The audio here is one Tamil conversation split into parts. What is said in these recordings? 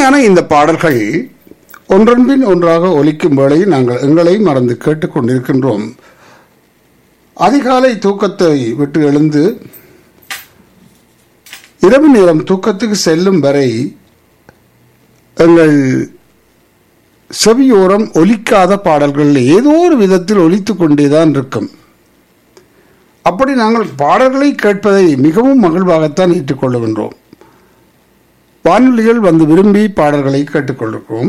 இனிமையான இந்த பாடல்கள் ஒன்றன்பின் ஒன்றாக ஒலிக்கும் வேளையில் நாங்கள் எங்களையும் மறந்து கேட்டுக்கொண்டிருக்கின்றோம் அதிகாலை தூக்கத்தை விட்டு எழுந்து இரவு நேரம் தூக்கத்துக்கு செல்லும் வரை எங்கள் செவியோரம் ஒலிக்காத பாடல்கள் ஏதோ ஒரு விதத்தில் ஒலித்துக் கொண்டேதான் இருக்கும் அப்படி நாங்கள் பாடல்களை கேட்பதை மிகவும் மகிழ்வாகத்தான் ஏற்றுக்கொள்ளுகின்றோம் வானொலிகள் வந்து விரும்பி பாடல்களை கேட்டுக்கொண்டிருக்கிறோம்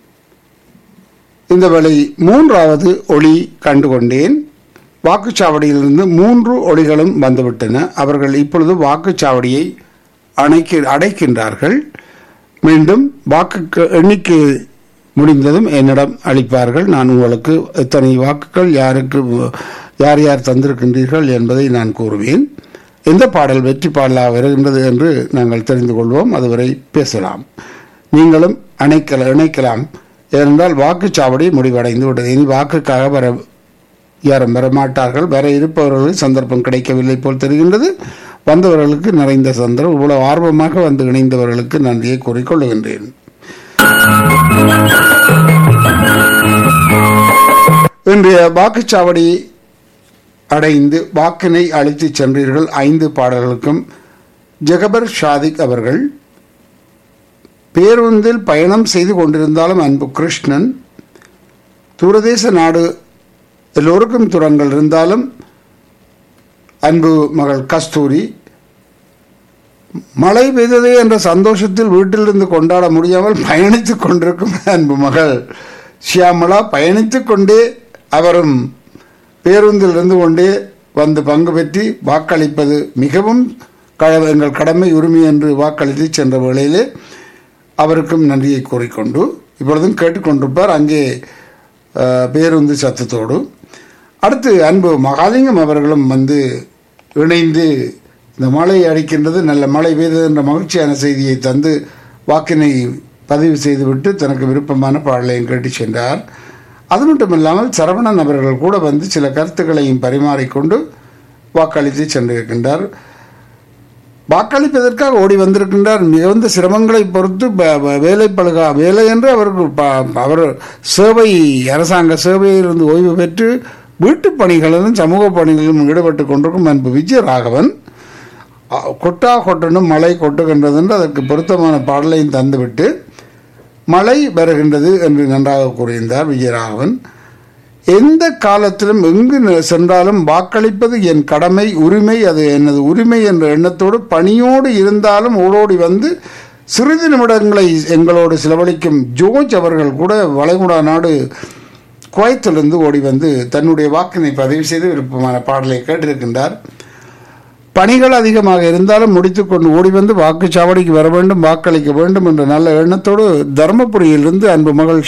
இந்த வேளை மூன்றாவது ஒளி கண்டுகொண்டேன் வாக்குச்சாவடியிலிருந்து மூன்று ஒளிகளும் வந்துவிட்டன அவர்கள் இப்பொழுது வாக்குச்சாவடியை அணைக்க அடைக்கின்றார்கள் மீண்டும் வாக்கு எண்ணிக்கை முடிந்ததும் என்னிடம் அளிப்பார்கள் நான் உங்களுக்கு எத்தனை வாக்குகள் யாருக்கு யார் யார் தந்திருக்கின்றீர்கள் என்பதை நான் கூறுவேன் எந்த பாடல் வெற்றி பாடலாக வருகின்றது என்று நாங்கள் தெரிந்து கொள்வோம் அதுவரை பேசலாம் நீங்களும் அணைக்கல இணைக்கலாம் ஏனென்றால் வாக்குச்சாவடி முடிவடைந்து விட்டது இனி வாக்குக்காக வர யாரும் வரமாட்டார்கள் வர இருப்பவர்களுக்கு சந்தர்ப்பம் கிடைக்கவில்லை போல் தெரிகின்றது வந்தவர்களுக்கு நிறைந்த சந்தர்ப்பம் இவ்வளவு ஆர்வமாக வந்து இணைந்தவர்களுக்கு நன்றியை கூறிக்கொள்ளுகின்றேன் இன்றைய வாக்குச்சாவடி அடைந்து வாக்கினை அழைத்து சென்றீர்கள் ஐந்து பாடல்களுக்கும் ஜெகபர் ஷாதிக் அவர்கள் பேருந்தில் பயணம் செய்து கொண்டிருந்தாலும் அன்பு கிருஷ்ணன் தூரதேச நாடு எல்லோருக்கும் துறங்கள் இருந்தாலும் அன்பு மகள் கஸ்தூரி மழை பெய்ததே என்ற சந்தோஷத்தில் வீட்டிலிருந்து கொண்டாட முடியாமல் பயணித்துக் கொண்டிருக்கும் அன்பு மகள் ஷியாமலா பயணித்துக் கொண்டே அவரும் பேருந்தில் இருந்து கொண்டே வந்து பங்கு பெற்றி வாக்களிப்பது மிகவும் எங்கள் கடமை உரிமை என்று வாக்களித்து சென்ற வேளையிலே அவருக்கும் நன்றியை கூறிக்கொண்டு இப்பொழுதும் கேட்டுக்கொண்டிருப்பார் அங்கே பேருந்து சத்தத்தோடு அடுத்து அன்பு மகாலிங்கம் அவர்களும் வந்து இணைந்து இந்த மழை அடிக்கின்றது நல்ல மழை பெய்தது என்ற மகிழ்ச்சியான செய்தியை தந்து வாக்கினை பதிவு செய்துவிட்டு தனக்கு விருப்பமான பாடலையும் கேட்டு சென்றார் அது மட்டும் இல்லாமல் சரவணன் அவர்கள் கூட வந்து சில கருத்துக்களையும் பரிமாறிக்கொண்டு வாக்களித்து சென்றிருக்கின்றார் வாக்களிப்பதற்காக ஓடி வந்திருக்கின்றார் மிகுந்த சிரமங்களை பொறுத்து வேலை பழுகா வேலை என்று அவருக்கு அவர் சேவை அரசாங்க சேவையிலிருந்து ஓய்வு பெற்று வீட்டு பணிகளிலும் சமூக பணிகளிலும் ஈடுபட்டு கொண்டிருக்கும் அன்பு விஜயராகவன் கொட்டா கொட்டணும் மழை கொட்டுகின்றது என்று அதற்கு பொருத்தமான பாடலையும் தந்துவிட்டு மழை வருகின்றது என்று நன்றாக கூறியிருந்தார் விஜயராகவன் எந்த காலத்திலும் எங்கு சென்றாலும் வாக்களிப்பது என் கடமை உரிமை அது எனது உரிமை என்ற எண்ணத்தோடு பணியோடு இருந்தாலும் ஓடோடி வந்து சிறிது நிமிடங்களை எங்களோடு செலவழிக்கும் ஜோர்ஜ் அவர்கள் கூட வளைகுடா நாடு குவைத்திலிருந்து ஓடி வந்து தன்னுடைய வாக்கினை பதிவு செய்து விருப்பமான பாடலை கேட்டிருக்கின்றார் பணிகள் அதிகமாக இருந்தாலும் முடித்துக்கொண்டு ஓடி வந்து வாக்குச்சாவடிக்கு வர வேண்டும் வாக்களிக்க வேண்டும் என்ற நல்ல எண்ணத்தோடு தருமபுரியிலிருந்து அன்பு மகள்